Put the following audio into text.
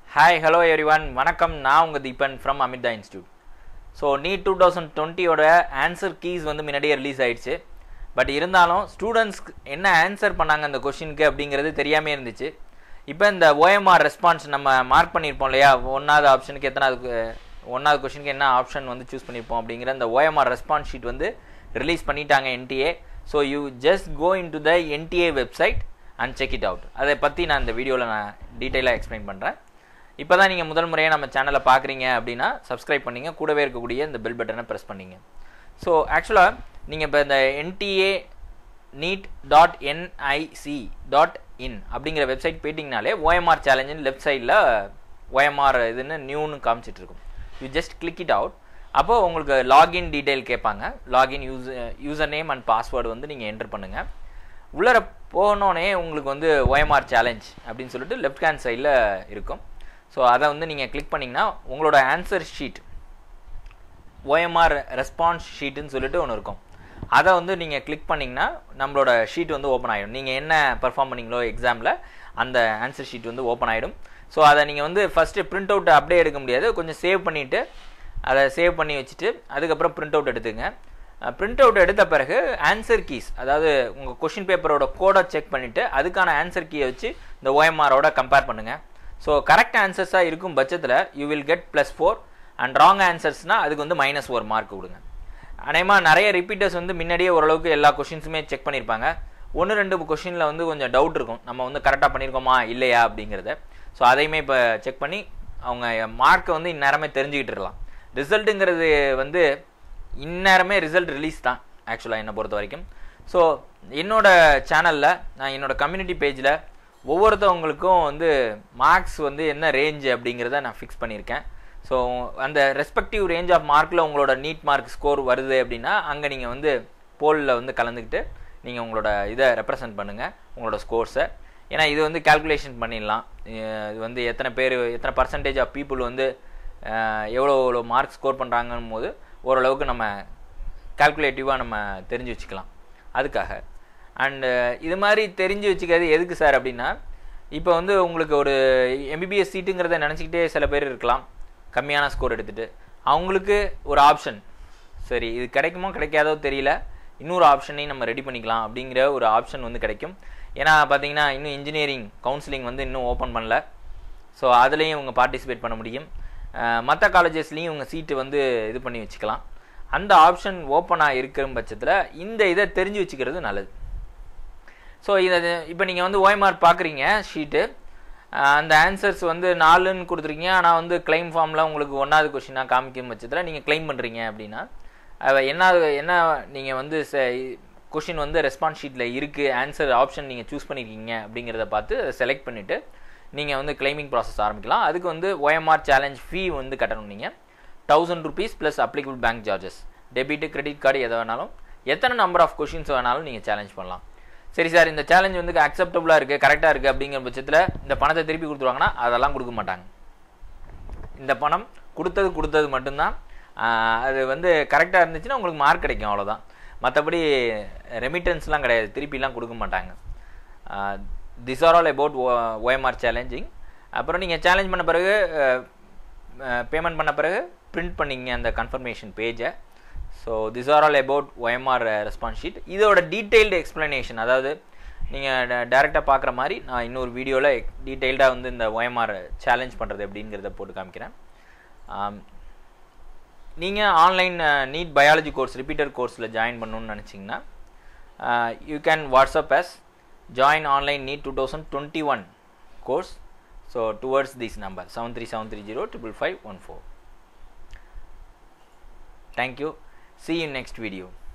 hi hello everyone வணக்கம் நான் உங்கள் Deepan from Amrita institute so NEET two thousand டுவெண்ட்டியோட ஆன்சர் கீஸ் வந்து முன்னாடியே ரிலீஸ் ஆயிடுச்சு பட் இருந்தாலும் ஸ்டூடெண்ட்ஸ்க்கு என்ன ஆன்சர் பண்ணாங்க அந்த கொஷினுக்கு அப்படிங்கிறது தெரியாமே இருந்துச்சு இப்போ இந்த ஓஎம்ஆர் ரெஸ்பான்ஸ் நம்ம மார்க் பண்ணியிருப்போம் இல்லையா ஒன்றாவது ஆப்ஷனுக்கு எத்தனாவது ஒன்றாவது கொஷினுக்கு என்ன ஆப்ஷன் வந்து சூஸ் பண்ணியிருப்போம் அப்படிங்கிற இந்த ஓஎம்ஆர் ரெஸ்பான்ஸ் ஷீட் வந்து ரிலீஸ் பண்ணிட்டாங்க NTA so you just go in to the NTA website and check it out அதை பற்றி நான் இந்த வீடியோவில் நான் டீட்டெயிலாக எக்ஸ்பிளைன் பண்ணுறேன் இப்போ தான் நீங்கள் முதல் முறையாக நம்ம சேனலை பார்க்குறீங்க அப்படின்னா சப்ஸ்கிரைப் பண்ணிங்க கூடவே இருக்கக்கூடிய இந்த பெல் பட்டனை ப்ரெஸ் பண்ணிங்க ஸோ ஆக்சுவலாக நீங்கள் இப்போ இந்த NTA NEET dot NIC dot in அப்படிங்கிற வெப்சைட் போயிட்டிங்கனாலே ஓஎம்ஆர் சேலஞ்சுன்னு லெஃப்ட் சைடில் ஓஎம்ஆர் இதுன்னு நியூன்னு காமிச்சிட்டு இருக்கும் you just click it out அப்போது உங்களுக்கு லாகின் டீட்டெயில் கேட்பாங்க login use user name and password வந்து நீங்கள் என்டர் பண்ணுங்கள் உள்ளர போனோடனே உங்களுக்கு வந்து ஓஎம்ஆர் சேலஞ்ச் அப்படின்னு சொல்லிட்டு லெஃப்ட் ஹேண்ட் சைடில் இருக்கும் ஸோ அதை வந்து நீங்கள் கிளிக் பண்ணிங்கன்னா உங்களோட ஆன்சர் ஷீட் ஓஎம்ஆர் ரெஸ்பான்ஸ் ஷீட்டுன்னு சொல்லிட்டு ஒன்று இருக்கும் அதை வந்து நீங்கள் கிளிக் பண்ணிங்கன்னா நம்மளோட ஷீட் வந்து ஓப்பன் ஆகிடும் நீங்கள் என்ன பர்ஃபார்ம் பண்ணீங்களோ எக்ஸாமில் அந்த ஆன்சர் ஷீட் வந்து ஓப்பன் ஆகிடும் ஸோ அதை நீங்கள் வந்து ஃபஸ்ட்டு பிரிண்ட் அவுட் அப்படியே எடுக்க முடியாது கொஞ்சம் சேவ் பண்ணிவிட்டு அதை சேவ் பண்ணி வச்சுட்டு அதுக்கப்புறம் பிரிண்ட் அவுட் எடுத்துங்க பிரிண்ட் அவுட் எடுத்த பிறகு ஆன்சர் கீஸ் அதாவது உங்கள் கொஷின் பேப்பரோட கோடை செக் பண்ணிவிட்டு அதுக்கான ஆன்சர் கீயை வச்சு இந்த ஓஎம்ஆரோட கம்பேர் பண்ணுங்கள் ஸோ கரெக்ட் ஆன்சர்ஸாக இருக்கும் பட்சத்தில் you will get plus four and wrong ஆன்சர்ஸ்னால் அதுக்கு வந்து மைனஸ் ஒரு மார்க் கொடுங்க அநேகமாக நிறைய ரிப்பீட்டர்ஸ் வந்து முன்னாடியே ஓரளவுக்கு எல்லா கொஷின்ஸுமே செக் பண்ணியிருப்பாங்க ஒன்று ரெண்டு கொஷினில் வந்து கொஞ்சம் டவுட் இருக்கும் நம்ம வந்து கரெக்டாக பண்ணியிருக்கோமா இல்லையா அப்படிங்கிறத ஸோ அதையுமே இப்போ செக் பண்ணி அவங்க மார்க்கை வந்து இந்நேரமே தெரிஞ்சுக்கிட்டு இருக்கலாம் ரிசல்ட்டுங்கிறது வந்து இந்நேரமே ரிசல்ட் ரிலீஸ் தான் ஆக்சுவலாக என்னை பொறுத்த வரைக்கும் ஸோ என்னோட சேனலில் நான் என்னோட கம்யூனிட்டி பேஜில் ஒவ்வொருத்தவங்களுக்கும் வந்து மார்க்ஸ் வந்து என்ன ரேஞ்ச் அப்படிங்கிறத நான் ஃபிக்ஸ் பண்ணியிருக்கேன் ஸோ அந்த ரெஸ்பெக்டிவ் ரேஞ்ச் ஆஃப் மார்க்கில் உங்களோட நீட் மார்க் ஸ்கோர் வருது அப்படின்னா அங்கே நீங்கள் வந்து போலில் வந்து கலந்துக்கிட்டு நீங்கள் உங்களோட இதை ரெப்ரசன்ட் பண்ணுங்கள் உங்களோட ஸ்கோர்ஸை ஏன்னா இது வந்து கால்குலேஷன் பண்ணிடலாம் இது வந்து எத்தனை பேர் எத்தனை பர்சன்டேஜ் ஆஃப் பீப்புள் வந்து எவ்வளோ எவ்வளோ மார்க் ஸ்கோர் பண்ணுறாங்கன்னு போது ஓரளவுக்கு நம்ம கால்குலேட்டிவாக நம்ம தெரிஞ்சு வச்சுக்கலாம் அதுக்காக அண்டு இது மாதிரி தெரிஞ்சு வச்சுக்கிறது எதுக்கு சார் அப்படின்னா இப்போ வந்து உங்களுக்கு ஒரு எம்பிபிஎஸ் சீட்டுங்கிறத நினச்சிக்கிட்டே சில பேர் இருக்கலாம் கம்மியான ஸ்கோர் எடுத்துகிட்டு அவங்களுக்கு ஒரு ஆப்ஷன் சரி இது கிடைக்குமோ கிடைக்காதோ தெரியல இன்னொரு ஆப்ஷனையும் நம்ம ரெடி பண்ணிக்கலாம் அப்படிங்கிற ஒரு ஆப்ஷன் வந்து கிடைக்கும் ஏன்னா பார்த்தீங்கன்னா இன்னும் இன்ஜினியரிங் கவுன்சிலிங் வந்து இன்னும் ஓப்பன் பண்ணல ஸோ அதுலேயும் இவங்க பார்ட்டிசிபேட் பண்ண முடியும் மற்ற காலேஜஸ்லேயும் இவங்க சீட்டு வந்து இது பண்ணி வச்சுக்கலாம் அந்த ஆப்ஷன் ஓப்பனாக இருக்கிற பட்சத்தில் இந்த இதை தெரிஞ்சு வச்சுக்கிறது நல்லது ஸோ இதை இப்போ நீங்கள் வந்து ஓஎம்ஆர் பார்க்குறீங்க ஷீட்டு அந்த ஆன்சர்ஸ் வந்து நாலுன்னு கொடுத்துருக்கீங்க ஆனால் வந்து கிளைம் ஃபார்மில் உங்களுக்கு ஒன்றாவது கொஷினாக காமிக்கும் பட்சத்தில் நீங்கள் கிளைம் பண்ணுறீங்க அப்படின்னா என்ன என்ன நீங்கள் வந்து கொஷின் வந்து ரெஸ்பான்ஸ் ஷீட்டில் இருக்குது ஆன்சர் ஆப்ஷன் நீங்கள் சூஸ் பண்ணியிருக்கீங்க அப்படிங்கிறத பார்த்து அதை செலக்ட் பண்ணிவிட்டு நீங்கள் வந்து கிளைமிங் ப்ராசஸ் ஆரம்பிக்கலாம் அதுக்கு வந்து ஓஎம்ஆர் சேலஞ்ச் ஃபீ வந்து கட்டணும் நீங்கள் thousand rupees plus applicable bank charges debit credit card எதை வேணாலும் எத்தனை நம்பர் ஆஃப் கொஷின்ஸ் வேணாலும் நீங்கள் சேலஞ்ச் பண்ணலாம் சரி சார் இந்த சேலஞ்ச் வந்து அக்செப்டபுளாக இருக்குது கரெக்டாக இருக்குது அப்படிங்கிற பட்சத்தில் இந்த பணத்தை திருப்பி கொடுத்துருவாங்கன்னா அதெல்லாம் கொடுக்க மாட்டாங்க இந்த பணம் கொடுத்தது கொடுத்தது மட்டும்தான் அது வந்து கரெக்டாக இருந்துச்சுன்னா உங்களுக்கு மார்க் கிடைக்கும் அவ்வளோதான் மற்றபடி ரெமிட்டன்ஸ்லாம் கிடையாது திருப்பிலாம் கொடுக்க மாட்டாங்க this are all about OMR challenging அப்புறம் நீங்கள் சேலஞ்ச் பண்ண பிறகு பேமெண்ட் பண்ண பிறகு பிரிண்ட் பண்ணிங்க அந்த கன்ஃபர்மேஷன் பேஜை so this are all about OMR response sheet இதோட டீட்டெயில்டு எக்ஸ்ப்ளனேஷன் அதாவது நீங்கள் டேரெக்டாக பார்க்குற மாதிரி நான் இன்னொரு வீடியோவில் டீட்டெயில்டாக வந்து இந்த ஒஎம்ஆர் சேலஞ்ச் பண்ணுறது எப்படிங்கிறத போட்டு காமிக்கிறேன் நீங்கள் online NEET biology course repeater கோர்ஸில் ஜாயின் பண்ணணுன்னு நினச்சிங்கன்னா you can WhatsApp us join online NEET two thousand twenty one course so towards this number seven three seven three zero triple five one four thank you see you next video